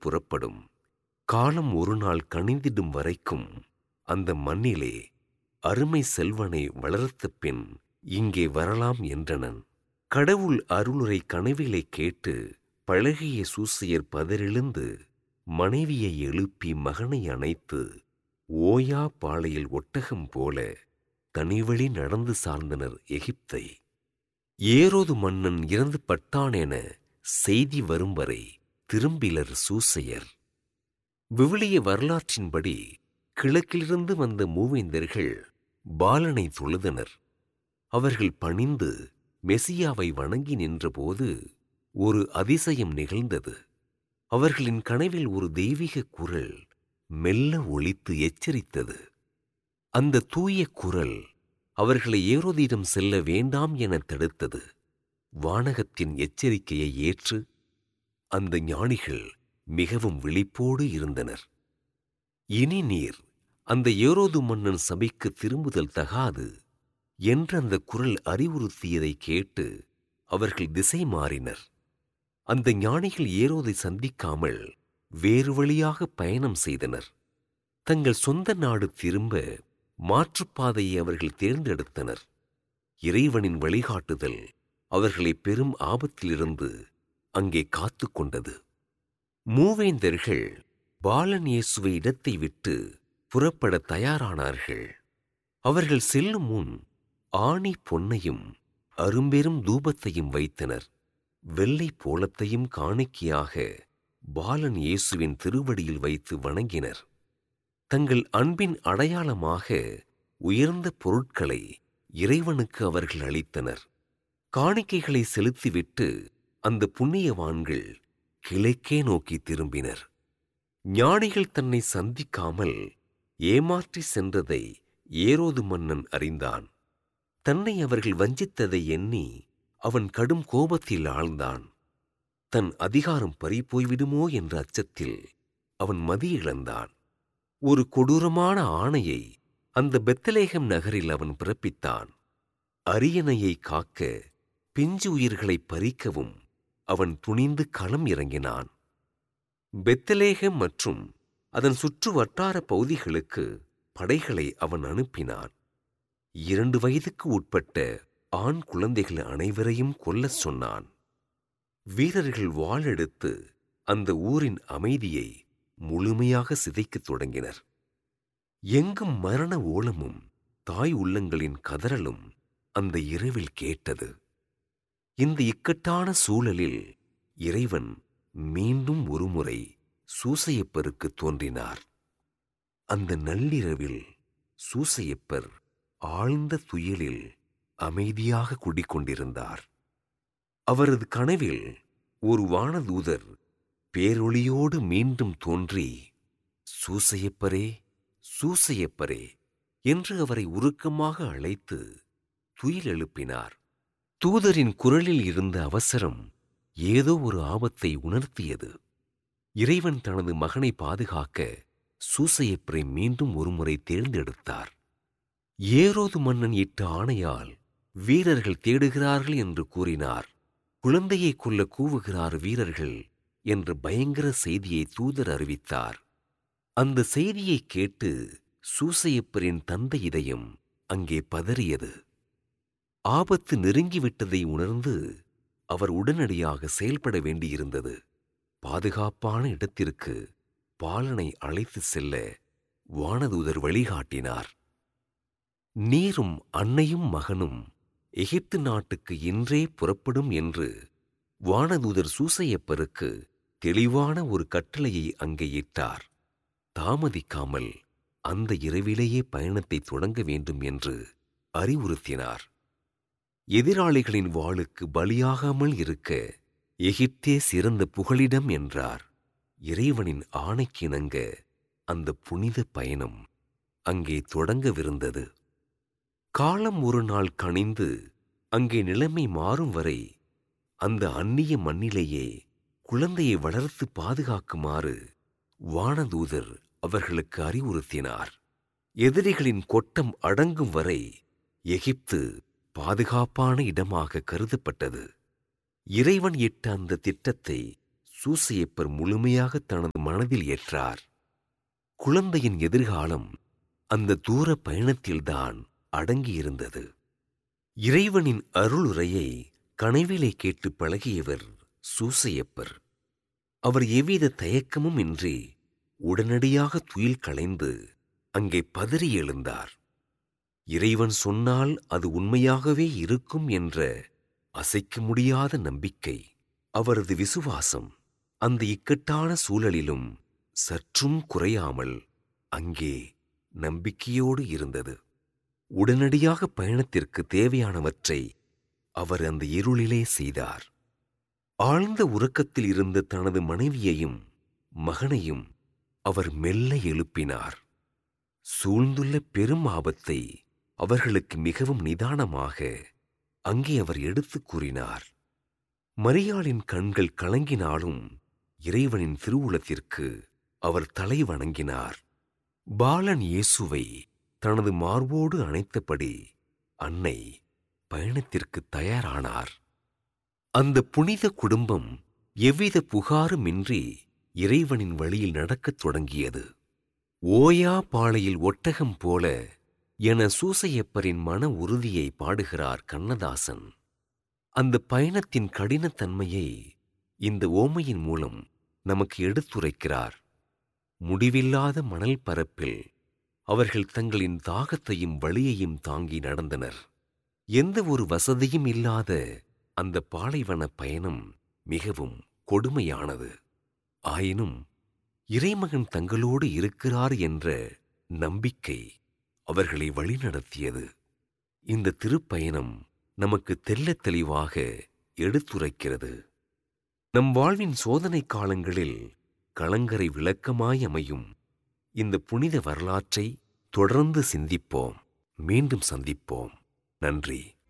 புறப்படும் காலம் ஒரு நாள் கணிந்திடும் வரைக்கும் அந்த மண்ணிலே அருமை செல்வனை வளர்த்த பின் இங்கே வரலாம் என்றனன் கடவுள் அருளுரை கனவிலை கேட்டு பழகிய சூசையர் பதறிழுந்து மனைவியை எழுப்பி மகனை அணைத்து ஓயா பாளையில் ஒட்டகம் போல தனிவழி நடந்து சார்ந்தனர் எகிப்தை ஏரோது மன்னன் இறந்து பட்டான் என செய்தி வரும் வரை திரும்பிலர் சூசையர் விவிலிய வரலாற்றின்படி கிழக்கிலிருந்து வந்த மூவேந்தர்கள் பாலனை தொழுதனர் அவர்கள் பணிந்து மெசியாவை வணங்கி நின்றபோது ஒரு அதிசயம் நிகழ்ந்தது அவர்களின் கனவில் ஒரு தெய்வீக குரல் மெல்ல ஒலித்து எச்சரித்தது அந்த தூய குரல் அவர்களை ஏரோதிடம் செல்ல வேண்டாம் என தடுத்தது வானகத்தின் எச்சரிக்கையை ஏற்று அந்த ஞானிகள் மிகவும் விழிப்போடு இருந்தனர் இனி நீர் அந்த ஏரோது மன்னன் சபைக்கு திரும்புதல் தகாது என்று அந்த குரல் அறிவுறுத்தியதை கேட்டு அவர்கள் திசை மாறினர் அந்த ஞானிகள் ஏரோதை சந்திக்காமல் வேறு வழியாக பயணம் செய்தனர் தங்கள் சொந்த நாடு திரும்ப மாற்றுப்பாதையை அவர்கள் தேர்ந்தெடுத்தனர் இறைவனின் வழிகாட்டுதல் அவர்களை பெரும் ஆபத்திலிருந்து அங்கே காத்து கொண்டது மூவேந்தர்கள் பாலன் இயேசுவை இடத்தை விட்டு புறப்பட தயாரானார்கள் அவர்கள் செல்லும் முன் ஆணி பொன்னையும் அரும்பெரும் தூபத்தையும் வைத்தனர் வெள்ளை போலத்தையும் காணிக்கையாக பாலன் இயேசுவின் திருவடியில் வைத்து வணங்கினர் தங்கள் அன்பின் அடையாளமாக உயர்ந்த பொருட்களை இறைவனுக்கு அவர்கள் அளித்தனர் காணிக்கைகளை செலுத்திவிட்டு அந்த புண்ணியவான்கள் கிழக்கே நோக்கி திரும்பினர் ஞானிகள் தன்னை சந்திக்காமல் ஏமாற்றி சென்றதை ஏரோது மன்னன் அறிந்தான் தன்னை அவர்கள் வஞ்சித்ததை எண்ணி அவன் கடும் கோபத்தில் ஆழ்ந்தான் தன் அதிகாரம் பறிபோய்விடுமோ என்ற அச்சத்தில் அவன் மதி இழந்தான் ஒரு கொடூரமான ஆணையை அந்த பெத்தலேகம் நகரில் அவன் பிறப்பித்தான் அரியணையை காக்க பிஞ்சு உயிர்களை பறிக்கவும் அவன் துணிந்து களம் இறங்கினான் பெத்தலேகம் மற்றும் அதன் சுற்று வட்டார பகுதிகளுக்கு படைகளை அவன் அனுப்பினான் இரண்டு வயதுக்கு உட்பட்ட ஆண் குழந்தைகள் அனைவரையும் கொல்லச் சொன்னான் வீரர்கள் வாளெடுத்து அந்த ஊரின் அமைதியை முழுமையாக சிதைக்கத் தொடங்கினர் எங்கும் மரண ஓலமும் தாய் உள்ளங்களின் கதறலும் அந்த இரவில் கேட்டது இந்த இக்கட்டான சூழலில் இறைவன் மீண்டும் ஒருமுறை சூசையப்பருக்கு தோன்றினார் அந்த நள்ளிரவில் சூசையப்பர் ஆழ்ந்த துயிலில் அமைதியாக குடிக்கொண்டிருந்தார் அவரது கனவில் ஒரு வானதூதர் பேரொளியோடு மீண்டும் தோன்றி சூசையப்பரே சூசையப்பரே என்று அவரை உருக்கமாக அழைத்து துயில் எழுப்பினார் தூதரின் குரலில் இருந்த அவசரம் ஏதோ ஒரு ஆபத்தை உணர்த்தியது இறைவன் தனது மகனை பாதுகாக்க சூசையப்பரை மீண்டும் ஒருமுறை தேர்ந்தெடுத்தார் ஏரோது மன்னன் இட்ட ஆணையால் வீரர்கள் தேடுகிறார்கள் என்று கூறினார் குழந்தையை கொல்ல கூவுகிறார் வீரர்கள் என்று பயங்கர செய்தியை தூதர் அறிவித்தார் அந்த செய்தியை கேட்டு சூசையப்பரின் தந்தை இதயம் அங்கே பதறியது ஆபத்து நெருங்கிவிட்டதை உணர்ந்து அவர் உடனடியாக செயல்பட வேண்டியிருந்தது பாதுகாப்பான இடத்திற்கு பாலனை அழைத்து செல்ல வானதூதர் வழிகாட்டினார் நீரும் அன்னையும் மகனும் எகிப்து நாட்டுக்கு இன்றே புறப்படும் என்று வானதூதர் சூசையப்பருக்கு தெளிவான ஒரு கட்டளையை அங்கே இட்டார் தாமதிக்காமல் அந்த இரவிலேயே பயணத்தை தொடங்க வேண்டும் என்று அறிவுறுத்தினார் எதிராளிகளின் வாளுக்கு பலியாகாமல் இருக்க எகிப்தே சிறந்த புகலிடம் என்றார் இறைவனின் ஆணைக்கிணங்க அந்த புனித பயணம் அங்கே தொடங்கவிருந்தது காலம் ஒரு நாள் கனிந்து அங்கே நிலைமை மாறும் வரை அந்த அந்நிய மண்ணிலேயே குழந்தையை வளர்த்து பாதுகாக்குமாறு வானதூதர் அவர்களுக்கு அறிவுறுத்தினார் எதிரிகளின் கொட்டம் அடங்கும் வரை எகிப்து பாதுகாப்பான இடமாக கருதப்பட்டது இறைவன் இட்ட அந்த திட்டத்தை சூசையப்பர் முழுமையாக தனது மனதில் ஏற்றார் குழந்தையின் எதிர்காலம் அந்த தூர பயணத்தில்தான் அடங்கியிருந்தது இறைவனின் அருளுரையை கனவிலே கேட்டு பழகியவர் சூசையப்பர் அவர் எவ்வித தயக்கமும் இன்றி உடனடியாக துயில் களைந்து அங்கே பதறி எழுந்தார் இறைவன் சொன்னால் அது உண்மையாகவே இருக்கும் என்ற அசைக்க முடியாத நம்பிக்கை அவரது விசுவாசம் அந்த இக்கட்டான சூழலிலும் சற்றும் குறையாமல் அங்கே நம்பிக்கையோடு இருந்தது உடனடியாக பயணத்திற்கு தேவையானவற்றை அவர் அந்த இருளிலே செய்தார் ஆழ்ந்த உறக்கத்தில் இருந்த தனது மனைவியையும் மகனையும் அவர் மெல்ல எழுப்பினார் சூழ்ந்துள்ள பெரும் ஆபத்தை அவர்களுக்கு மிகவும் நிதானமாக அங்கே அவர் எடுத்துக் கூறினார் மரியாளின் கண்கள் கலங்கினாலும் இறைவனின் திருவுளத்திற்கு அவர் தலை வணங்கினார் பாலன் இயேசுவை தனது மார்போடு அணைத்தபடி அன்னை பயணத்திற்கு தயாரானார் அந்த புனித குடும்பம் எவ்வித புகாருமின்றி இறைவனின் வழியில் நடக்கத் தொடங்கியது ஓயா பாளையில் ஒட்டகம் போல என சூசையப்பரின் மன உறுதியை பாடுகிறார் கண்ணதாசன் அந்த பயணத்தின் கடினத்தன்மையை இந்த ஓமையின் மூலம் நமக்கு எடுத்துரைக்கிறார் முடிவில்லாத மணல் பரப்பில் அவர்கள் தங்களின் தாகத்தையும் வழியையும் தாங்கி நடந்தனர் எந்த ஒரு வசதியும் இல்லாத அந்த பாலைவன பயணம் மிகவும் கொடுமையானது ஆயினும் இறைமகன் தங்களோடு இருக்கிறார் என்ற நம்பிக்கை அவர்களை வழிநடத்தியது இந்த திருப்பயணம் நமக்கு தெள்ளத் தெளிவாக எடுத்துரைக்கிறது நம் வாழ்வின் சோதனை காலங்களில் கலங்கரை விளக்கமாய் அமையும் இந்த புனித வரலாற்றை தொடர்ந்து சிந்திப்போம் மீண்டும் சந்திப்போம் நன்றி